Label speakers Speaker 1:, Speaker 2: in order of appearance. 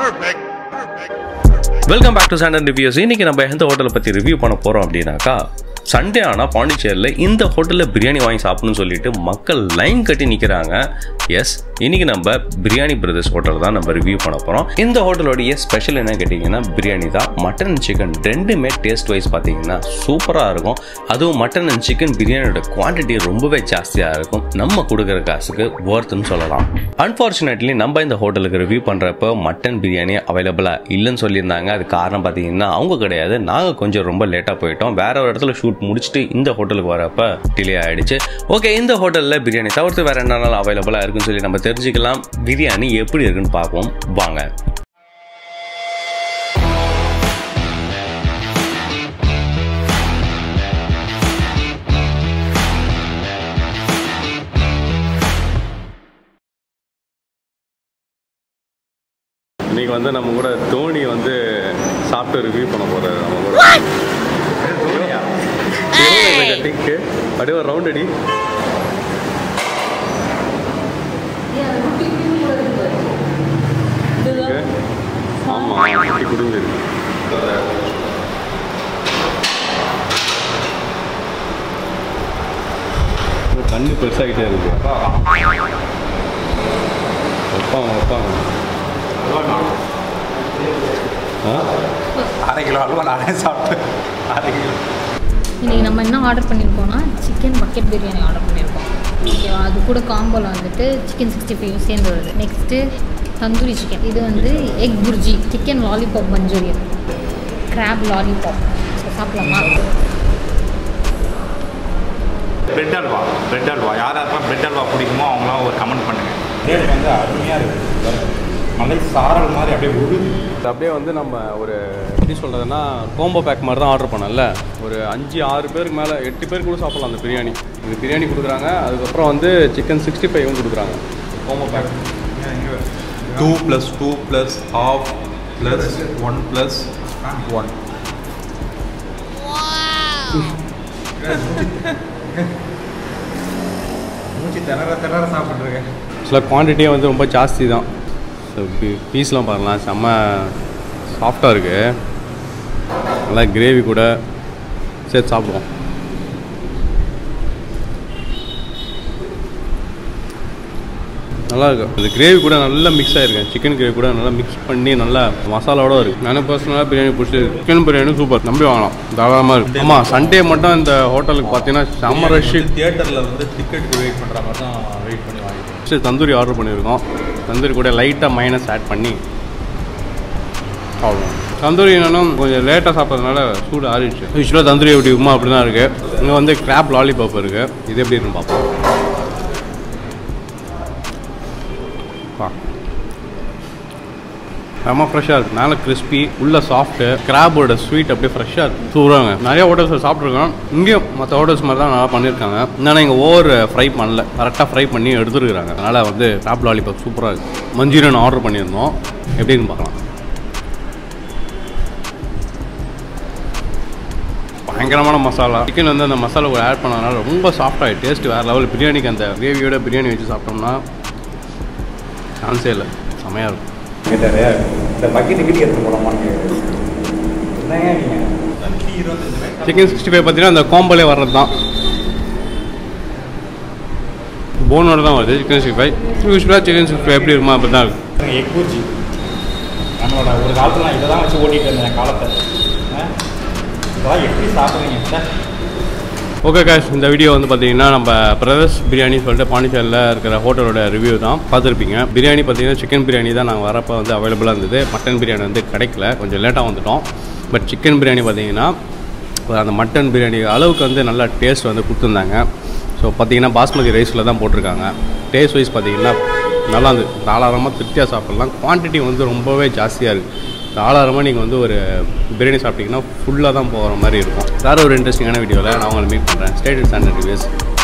Speaker 1: Perfect. Perfect.
Speaker 2: Welcome back to சாண்டன் reviews இன்னைக்கு நம்ம எந்த ஹோட்டலை பற்றி ரிவ்யூ பண்ண போகிறோம் அப்படின்னாக்கா சண்டே ஆனால் பாண்டிச்சேரியில் இந்த ஹோட்டலில் பிரியாணி வாங்கி சாப்பிடணும்னு சொல்லிட்டு மக்கள் லைன் கட்டி நிற்கிறாங்க எஸ் இன்னைக்கு நம்ம பிரியாணி பிரதர்ஸ் ஹோட்டல் தான் நம்ம ரிவ்யூ பண்ண போகிறோம் இந்த ஹோட்டலோடைய ஸ்பெஷல் என்ன கேட்டிங்கன்னா பிரியாணி தான் மட்டன் அண்ட் சிக்கன் ரெண்டுமே டேஸ்ட் வைஸ் பார்த்தீங்கன்னா சூப்பராக இருக்கும் அதுவும் மட்டன் அண்ட் சிக்கன் பிரியாணியோட குவான்டிட்டி ரொம்பவே ஜாஸ்தியாக இருக்கும் நம்ம கொடுக்குற காசுக்கு ஒர்த்துன்னு சொல்லலாம் அன்ஃபார்ச்சுனேட்லி நம்ம இந்த ஹோட்டலுக்கு ரிவ்யூ பண்ணுறப்போ மட்டன் பிரியாணி அவைலபிளாக இல்லைன்னு சொல்லியிருந்தாங்க அது காரணம் பார்த்தீங்கன்னா அவங்க கிடையாது நாங்கள் கொஞ்சம் ரொம்ப லேட்டாக போயிட்டோம் வேற ஒரு இடத்துல ஷூட் முடிச்சுட்டு இந்த ஹோட்டலுக்கு வரப்ப டிலே ஆயிடுச்சு ஓகே இந்த ஹோட்டலில் பிரியாணி தவிர்த்து வேற என்ன நாள் அவைலபிளாக இருக்குன்னு சொல்லி நம்ம தெரிஞ்சுக்கலாம் பிரியாணி எப்படி இருக்குன்னு பார்ப்போம் வாங்க இன்னைக்கு வந்து நம்ம கூட தோனி வந்து சாப்பிட்டு ரிவ்யூ பண்ண போறாரு நம்ம கூட டிக்கு அப்படியே ஒரு ரவுண்ட் அடி இருக்கு. ஆமா குட்டி குடிஞ்சிருக்கு தண்ணி பெருசாகிட்டே இருக்கு வைப்பாங்க வைப்பாங்க ஆ
Speaker 3: அரை கிலோ அல்வா நானே சாப்பிட்டேன் அரை கிலோ
Speaker 4: இன்றைக்கி நம்ம என்ன ஆர்டர் பண்ணியிருக்கோம்னா சிக்கன் பக்கெட் பிரியாணி ஆர்டர் பண்ணியிருக்கோம் ஓகேவா அது கூட காம்போவில் வந்துட்டு சிக்கன் சிக்ஸ்டி ஃபைவ் சேர்ந்து வருது நெக்ஸ்ட்டு தந்தூரி சிக்கன் இது வந்து egg bhurji chicken lollipop Manchurian crab lollipop so சாப்பிடலாமா
Speaker 3: பிரெட் அல்வா பிரெட் அல்வா யார் யாருக்கெல்லாம் பிரெட் அல்வா பிடிக்குமோ அவங்களாம் ஒரு கமெண்ட் பண்ணுங்க ரேட் வந்து அருமையாக இருக்குது மலை சாரல் மாதிரி அப்படியே உருது
Speaker 2: இது அப்படியே வந்து நம்ம ஒரு எப்படி சொல்கிறதுனா கோம்போ பேக் மாதிரி தான் ஆர்டர் பண்ணல ஒரு அஞ்சு ஆறு பேருக்கு மேலே எட்டு பேர் கூட சாப்பிடலாம் அந்த பிரியாணி இது பிரியாணி கொடுக்குறாங்க அதுக்கப்புறம் வந்து சிக்கன் சிக்ஸ்டி ஃபைவும் கொடுக்குறாங்க combo pack
Speaker 5: two plus two plus half plus one plus one
Speaker 3: மூச்சு திணற திணற சாப்பிட்ருக்கேன்
Speaker 2: சில குவான்டிட்டியே வந்து ரொம்ப ஜாஸ்தி தான் ஸோ பீஸ்லாம் பாருலாம் செம்ம சாஃப்டாக இருக்குது நல்லா கிரேவி கூட சேர்த்து சாப்பிடுவோம் நல்லா இருக்கு இந்த கிரேவி கூட நல்லா மிக்ஸ் ஆயிருக்கு சிக்கன் கிரேவி கூட நல்லா மிக்ஸ் பண்ணி நல்லா மசாலாவோட இருக்கு நானும் பர்சனலாக பிரியாணி பிடிச்சிருக்கு சிக்கன் பிரியாணி சூப்பர் நம்பி வாங்கலாம் தாராளமாக இருக்கு ஆமாம் சண்டே மட்டும் இந்த ஹோட்டலுக்கு பார்த்தீங்கன்னா செம்ம ரஷ்ஷு
Speaker 5: தியேட்டரில் வந்து டிக்கெட்டுக்கு வெயிட் பண்ணுற மாதிரி தான் வெயிட் பண்ணி வாங்கிட்டோம்
Speaker 2: சரி தந்தூரி ஆர்டர் பண்ணியிருக்கோம் தந்தூரி கூட லைட்டாக மைனஸ் ஆட் பண்ணி அவ்வளோ தந்தூரி என்னன்னா கொஞ்சம் லேட்டாக சாப்பிட்றதுனால சூடு ஆறிடுச்சு யூஸ்வலாக தந்தூரி எப்படி உமா அப்படி தான் இருக்குது இங்கே வந்து கிராப் லாலிபாப் இருக்குது இது எப்படி இருக்குன்னு பார்ப்போம் பா செம்ம ஃப்ரெஷ்ஷாக இருக்குது மேலே கிறிஸ்பி உள்ள சாஃப்ட்டு கிராபோட ஸ்வீட் அப்படியே ஃப்ரெஷ்ஷாக இருக்குது சூறாங்க நிறைய ஹோட்டல்ஸ் சாப்பிட்ருக்கோம் இங்கேயும் மற்ற ஹோட்டல்ஸ் மாதிரி தான் நல்லா பண்ணியிருக்காங்க என்னன்னா இங்கே ஓவர் ஃப்ரை பண்ணல கரெக்டாக ஃப்ரை பண்ணி எடுத்துருக்குறாங்க அதனால் வந்து கிராப் லாலிபாப் சூப்பராக இருக்குது மஞ்சூரியன் ஆர்டர் பண்ணியிருந்தோம் எப்படின்னு பார்க்கலாம் பயங்கரமான மசாலா சிக்கன் வந்து அந்த மசாலா ஆட் பண்ணதுனால ரொம்ப சாஃப்டாகி டேஸ்ட் வேறு லெவல் பிரியாணிக்கு அந்த கிரேவியோட பிரியாணி வச்சு சாப்பிட்டோம்னா சான்ஸே இல்லை செமையாக இருக்கும்
Speaker 3: கேட்டாரு இந்த பக்கெட் கிட்ட எடுத்து போடமான்னு என்னங்க நீங்கள்
Speaker 2: சிக்கன் சிக்ஸ்டி ஃபைவ் பார்த்தீங்கன்னா அந்த கோம்பலே வர்றது தான் போனோட தான் வருது சிக்கன் சிக்ஸ்டி ஃபைவ் யூஸ்வலாக சிக்கன் சிக்ஸ்டி ஃபைவ் எப்படி இருக்குமா அப்படி தான் இருக்கும்
Speaker 3: எக் பூஜி நம்மளோட ஒரு காலத்தில் நான் இதை தான் வச்சு ஓட்டிகிட்டு இருந்தேன் காலத்தை ஆ? இதெல்லாம் எப்படி சாப்பிட்றீங்க சார்
Speaker 2: ஓகே காஷ் இந்த வீடியோ வந்து பார்த்தீங்கன்னா நம்ம பிரதர்ஸ் பிரியாணி சொல்லிட்டு பாண்டிச்சேரியில் இருக்கிற ஹோட்டலோட ரிவ்யூ தான் பார்த்துருப்பீங்க பிரியாணி பார்த்தீங்கன்னா சிக்கன் பிரியாணி தான் நாங்கள் வரப்போ வந்து அவைலபிளாக இருந்தது மட்டன் பிரியாணி வந்து கிடைக்கல கொஞ்சம் லேட்டாக வந்துட்டோம் பட் சிக்கன் பிரியாணி பார்த்தீங்கன்னா அந்த மட்டன் பிரியாணி அளவுக்கு வந்து நல்லா டேஸ்ட் வந்து கொடுத்துருந்தாங்க ஸோ பார்த்தீங்கன்னா பாஸ்மதி ரைஸில் தான் போட்டிருக்காங்க டேஸ்ட் வைஸ் பார்த்தீங்கன்னா நல்லா இருந்து தாராளமாக திருப்தியாக சாப்பிட்லாம் குவான்டிட்டி வந்து ரொம்பவே ஜாஸ்தியாக இருக்குது தாராளமாக நீங்கள் வந்து ஒரு பிரியாணி சாப்பிட்டீங்கன்னா ஃபுல்லாக தான் போகிற மாதிரி இருக்கும் வேறு ஒரு இன்ட்ரெஸ்டிங்கான வீடியோவில் நான் உங்களை மீட் பண்ணுறேன் ஸ்டேட் ஸ்டாண்டர்ட் ரிவ்யூஸ்